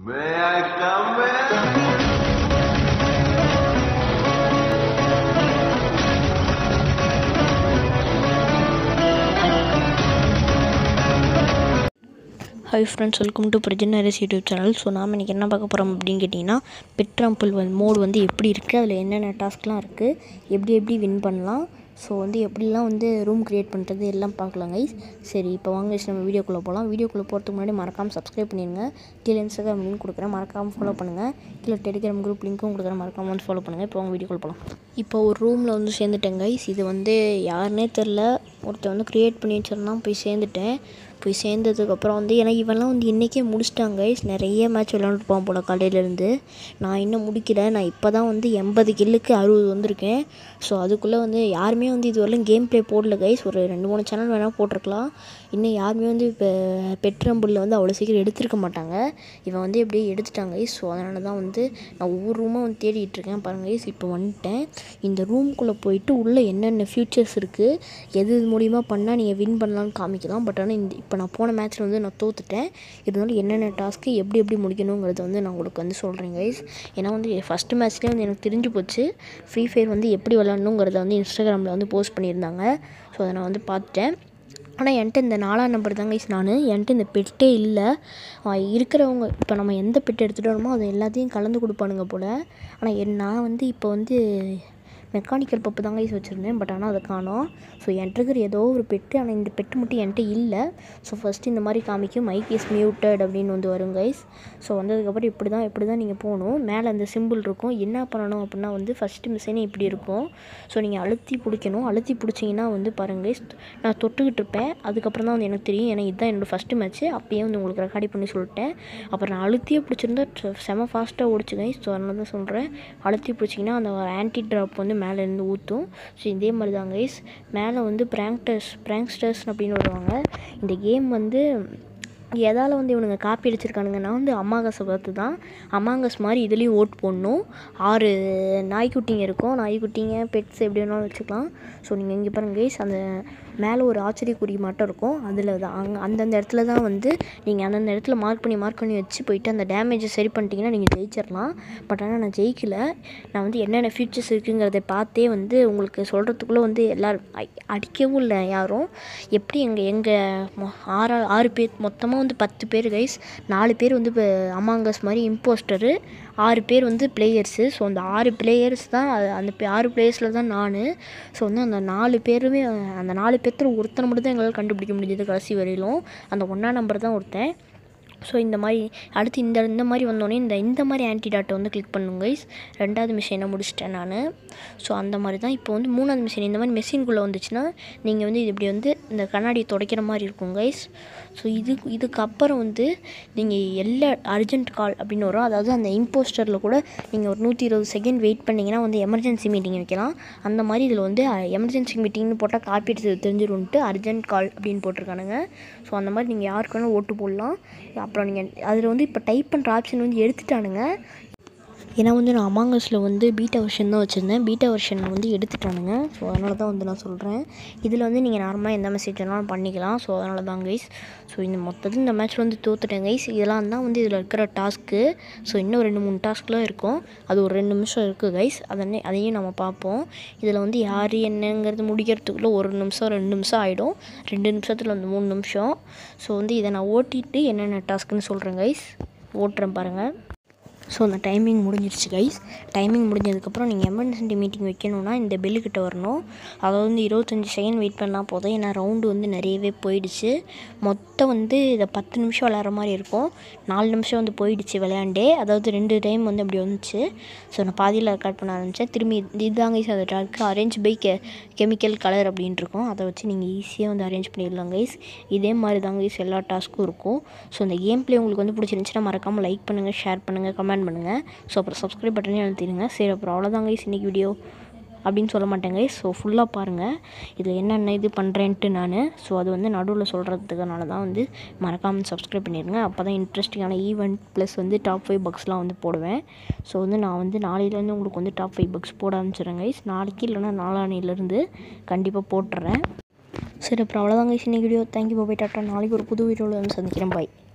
May I come in? Hi friends welcome to பிரஜனரஸ் YouTube channel so நாம் இன்றைக்கி என்ன பார்க்க போகிறோம் அப்படின்னு கேட்டிங்கன்னா பெட்ராம்பிள் வந்து மோடு வந்து எப்படி இருக்குது அதில் என்னென்ன டாஸ்க்லாம் இருக்குது எப்படி எப்படி வின் பண்ணலாம் ஸோ வந்து எப்படிலாம் வந்து ரூம் க்ரியேட் பண்ணுறது எல்லாம் பார்க்கலாம் கைஸ் சரி இப்போ வாங்க guys, நம்ம வீடியோக்குள்ளே போகலாம் வீடியோக்குள்ளே போகிறதுக்கு முன்னாடி மறக்காமல் சப்ஸ்கிரைப் பண்ணிடுங்க கீழே இன்ஸ்டாகிராம் லிங்க் கொடுக்குறேன் மறக்காமல் ஃபாலோ பண்ணுங்கள் கீழே டெலிகிராம் குரூப் லிங்க்கும் கொடுக்குறேன் மறக்காமல் வந்து ஃபாலோ பண்ணுங்கள் இப்போ வாங்க வீடியோக்குள்ளே போகலாம் இப்போ ஒரு ரூமில் வந்து சேர்ந்துட்டேன் கைஸ் இது வந்து யாருனே தெரில ஒருத்தன் வந்து க்ரியேட் பண்ணி வச்சிருந்தான் போய் சேர்ந்துட்டேன் போய் சேர்ந்ததுக்கப்புறம் வந்து ஏன்னா இவன்லாம் வந்து இன்றைக்கே முடிச்சிட்டாங்க guys. நிறைய மேட்ச் விளாண்டுருப்பான் போல் காலையிலேருந்து நான் இன்னும் முடிக்கல நான் இப்போ தான் வந்து எண்பது கில்லுக்கு அறுபது வந்திருக்கேன் ஸோ அதுக்குள்ளே வந்து யாருமே வந்து இதுவரையிலும் கேம் ப்ளே போடல கைஸ் ஒரு ரெண்டு மூணு சேனல் வேணால் போட்டிருக்கலாம் இன்னும் யாருமே வந்து இப்போ பெட்ரம்பிளில் வந்து அவ்வளோ சீக்கிரம் எடுத்திருக்க மாட்டாங்க இவன் வந்து எப்படியே எடுத்துட்டாங்க கைஸ் ஸோ அதனால தான் வந்து நான் ஒவ்வொரு ரூமாக வந்து தேடிட்டு இருக்கேன் பாருங்க கைஸ் இப்போ வந்துட்டேன் இந்த ரூம்குள்ளே போயிட்டு உள்ளே என்னென்ன ஃபியூச்சர்ஸ் இருக்குது எது இது மூலிமா பண்ணால் நீங்கள் வின் பண்ணலாம்னு காமிக்கலாம் பட் ஆனால் இந்த இப்போ நான் போன மேட்ச்சில் வந்து நான் தோத்துட்டேன் இருந்தாலும் என்னென்ன டாஸ்க்கு எப்படி எப்படி முடிக்கணுங்கிறத வந்து நான் உங்களுக்கு வந்து சொல்கிறேன் கைஸ் ஏன்னா வந்து ஃபஸ்ட்டு மேட்ச்லேயே வந்து எனக்கு தெரிஞ்சு போச்சு ஃப்ரீ ஃபயர் வந்து எப்படி விளாட்ணுங்கிறத வந்து இன்ஸ்டாகிராமில் வந்து போஸ்ட் பண்ணியிருந்தாங்க ஸோ அதை நான் வந்து பார்த்துட்டேன் ஆனால் என்கிட்ட இந்த நாலாம் நம்பர் தான் கைஸ் நான் என்கிட்ட இந்த பெட்டே இல்லை அவன் இருக்கிறவங்க இப்போ நம்ம எந்த பெட் எடுத்துகிட்டு வரோமோ அது எல்லாத்தையும் கலந்து கொடுப்பானுங்க போல் ஆனால் என் நான் வந்து இப்போ வந்து மெக்கானிக்கல் பப்பு தான் கைஸ் வச்சுருந்தேன் பட் ஆனால் அதை காணோம் ஸோ என்கிட்ட இருக்கிற ஏதோ ஒரு பெட்டு ஆனால் இந்த பெட்டு மட்டும் என்கிட்ட இல்லை ஸோ ஃபஸ்ட்டு இந்த மாதிரி காமிக்கும் மைக் இஸ் மியூட்டட் அப்படின்னு வந்து வரும் கைஸ் ஸோ வந்ததுக்கப்புறம் இப்படி தான் இப்படி தான் நீங்கள் போகணும் மேலே அந்த சிம்பிள் இருக்கும் என்ன பண்ணணும் அப்படின்னா வந்து ஃபஸ்ட்டு மிஷினே இப்படி இருக்கும் ஸோ நீங்கள் அழுத்தி பிடிக்கணும் அழுத்தி பிடிச்சிங்கன்னா வந்து பாருங்க guys, நான் தொட்டுக்கிட்டு இருப்பேன் அதுக்கப்புறம் தான் வந்து எனக்கு தெரியும் ஏன்னா இதுதான் என்னோடய ஃபஸ்ட்டு மேட்ச்சு அப்பயே வந்து உங்களுக்கு ரெக்கார்டி பண்ணி சொல்லிட்டேன் அப்புறம் நான் அழுத்தியே பிடிச்சிருந்தா ட்ர- செம ஃபாஸ்ட்டாக ஓடிச்சு கைஸ் ஸோ அதனால தான் சொல்கிறேன் அழுத்தி பிடிச்சிங்கன்னா அந்த ஆன்டி ட்ராப் வந்து மேலே இருந்து ஊற்றும் ஸோ இதே மாதிரி தான் கைஸ் மேலே வந்து பிராங்க்டர்ஸ் பிராங்க்ஸ்டர்ஸ் அப்படின்னு வருவாங்க இந்த கேம் வந்து எதால் வந்து இவனுங்க காப்பி அடிச்சிருக்கானுங்கன்னா வந்து அமாங்கஸை பார்த்து தான் அமாங்கஸ் மாதிரி இதுலேயும் ஓட் போடணும் ஆறு நாய்க்குட்டிங்க இருக்கும் நாய்க்குட்டிங்க பெட்ஸ் எப்படி வேணாலும் வச்சுக்கலாம் ஸோ நீங்கள் இங்கே பாருங்க கைஸ் அந்த மேலே ஒரு ஆச்சரியக்குறி மட்டும் இருக்கும் அதில் தான் அங்கே அந்தந்த இடத்துல தான் வந்து நீங்கள் அந்தந்த இடத்துல மார்க் பண்ணி மார்க் பண்ணி வச்சு போயிட்டு அந்த டேமேஜை சரி பண்ணிட்டீங்கன்னா நீங்கள் ஜெயிச்சிடலாம் பட் ஆனால் நான் ஜெயிக்கல நான் வந்து என்னென்ன ஃபியூச்சர்ஸ் இருக்குங்கிறத பார்த்தே வந்து உங்களுக்கு சொல்கிறதுக்குள்ளே வந்து எல்லோரும் அடிக்கவும் இல்லை யாரும் எப்படி எங்கள் எங்கள் ஆறு ஆறு பேர் மொத்தமாக வந்து பத்து பேர் கைஸ் நாலு பேர் வந்து இப்போ அமாங்கஸ் மாதிரி இம்போஸ்டரு ஆறு பேர் வந்து பிளேயர்ஸு ஸோ அந்த ஆறு பிளேயர்ஸ் தான் அது- அந்த பே- ஆறு பிளேயர்ஸில் தான் நான் ஸோ வந்து அந்த நாலு பேருமே அந்த நாலு பேர்த்துல ஒருத்தனை மட்டும் தான் எங்களால் கண்டுபிடிக்க முடிஞ்சது கடைசி வரையிலும் அந்த ஒன்றா நம்பர் தான் ஒருத்தன் ஸோ இந்த மாதிரி அடுத்து இந்த இந்த மாதிரி வந்தோடனே இந்த இந்த மாதிரி ஆன்டிடாட்டை வந்து கிளிக் பண்ணுங்க guys ரெண்டாவது மிஷினை முடிச்சிட்டேன் நான் ஸோ அந்த மாதிரி தான் இப்போ வந்து மூணாவது மிஷின் இந்த மாதிரி மெஷின்குள்ளே வந்துச்சுன்னா நீங்கள் வந்து இது இப்படி வந்து இந்த கண்ணாடியை துடைக்கிற மாதிரி இருக்கும் கைஸ் ஸோ இது இதுக்கப்புறம் வந்து நீங்கள் எல்லா அர்ஜென்ட் கால் அப்படின்னு வரும் அதாவது அந்த இம்போஸ்டரில் கூட நீங்கள் ஒரு நூற்றி இருபது செகண்ட் வெயிட் பண்ணிங்கன்னா வந்து எமர்ஜென்சி மீட்டிங் வைக்கலாம் அந்த மாதிரி இதில் வந்து எமர்ஜென்சி மீட்டிங்னு போட்டால் காப்பி அடிச்சது தெரிஞ்சிரும்ட்டு அர்ஜென்ட் கால் அப்படின்னு போட்டிருக்கானுங்க ஸோ அந்த மாதிரி நீங்கள் யாருக்கு வேணாலும் ஓட்டு போடலாம் அப்புறம் நீங்கள் அதில் வந்து இப்போ டைப் பண்ணுற ஆப்ஷன் வந்து எடுத்துட்டானுங்க ஏன்னா வந்து நான் அமாங்கஸில் வந்து பீட்டா வெர்ஷன் தான் வச்சுருந்தேன் பீட்டா வெர்ஷன் வந்து எடுத்துட்டானுங்க ஸோ அதனால தான் வந்து நான் சொல்கிறேன் இதில் வந்து நீங்கள் நார்மலாக எந்த மெசேஜ் வேணாலும் பண்ணிக்கலாம் ஸோ அதனால தான் கைஸ் ஸோ இந்த மொத்தத்தில் இந்த மேட்ச்சில் வந்து தோத்துட்டேன் கைஸ் இதெல்லாம் தான் வந்து இதில் இருக்கிற டாஸ்க்கு ஸோ இன்னும் ரெண்டு மூணு டாஸ்க்லாம் இருக்கும் அது ஒரு ரெண்டு நிமிஷம் இருக்குது கைஸ் அதனே அதையும் நம்ம பார்ப்போம் இதில் வந்து யார் என்னங்கிறது முடிக்கிறதுக்குள்ளே ஒரு நிமிஷம் ரெண்டு நிமிஷம் ஆகிடும் ரெண்டு நிமிஷத்தில் வந்து மூணு நிமிஷம் ஸோ வந்து இதை நான் ஓட்டிட்டு என்னென்ன டாஸ்க்குன்னு சொல்கிறேன் கைஸ் ஓட்டுறேன் பாருங்கள் ஸோ அந்த டைமிங் முடிஞ்சிருச்சு கைஸ் டைமிங் முடிஞ்சதுக்கப்புறம் நீங்கள் எமர்ஜென்சி மீட்டிங் வைக்கணும்னா இந்த பெல்லுக்கிட்ட வரணும் அதாவது வந்து இருபத்தஞ்சி செகண்ட் வெயிட் பண்ணால் போதும் ஏன்னா ரவுண்டு வந்து நிறையவே போயிடுச்சு மொத்தம் வந்து இதை பத்து நிமிஷம் விளையாடுற மாதிரி இருக்கும் நாலு நிமிஷம் வந்து போயிடுச்சு விளையாண்டே அதாவது ரெண்டு டைம் வந்து அப்படி வந்துச்சு ஸோ நான் பாதியில் ரெக்கார்ட் பண்ண ஆரம்பித்தேன் திரும்பி இதுதாங்க கைஸ் அது டாக்கு அரேஞ்ச் பை கெ கெமிக்கல் கலர் அப்படின்ட்டு இருக்கும் அதை வச்சு நீங்கள் ஈஸியாக வந்து அரேஞ்ச் பண்ணிடலாம் கைஸ் இதே மாதிரி தாங்க கைஸ் எல்லா டாஸ்க்கும் இருக்கும் ஸோ இந்த கேம் ப்ளே உங்களுக்கு வந்து பிடிச்சிருந்துச்சுன்னா மறக்காமல் லைக் பண்ணுங்கள் ஷேர் பண்ணுங்கள் கமெண்ட் பண்ணுங்கள் ஸோ அப்புறம் சப்ஸ்கிரைப் பட்டனே அழுத்திடுங்க சரி அப்புறம் அவ்வளோதாங்க கைஸ் இன்றைக்கி வீடியோ அப்படின்னு சொல்ல மாட்டேங்க ஸோ ஃபுல்லாக பாருங்கள் இதில் என்னென்ன இது பண்ணுறேன்ட்டு நான் ஸோ அது வந்து நடுவில் சொல்கிறதுக்கனால தான் வந்து மறக்காமல் சப்ஸ்கிரைப் பண்ணிடுங்க அப்போ தான் இன்ட்ரெஸ்டிங்கான ஈவெண்ட் ப்ளஸ் வந்து டாப் ஃபைவ் பக்ஸ்லாம் வந்து போடுவேன் ஸோ வந்து நான் வந்து நாளையிலேருந்து உங்களுக்கு வந்து டாப் ஃபைவ் பக்ஸ் போட ஆரம்பிச்சிடுறேன் கைஸ் நாளைக்கு இல்லைன்னா நாளானிலேருந்து கண்டிப்பாக போட்டுறேன் சரி அப்புறம் அவ்வளோதாங்க இன்னைக்கு வீடியோ தேங்க்யூ பாய் டாட்டா நாளைக்கு ஒரு புது வீடியோவில் வந்து சந்திக்கிறேன் பாய்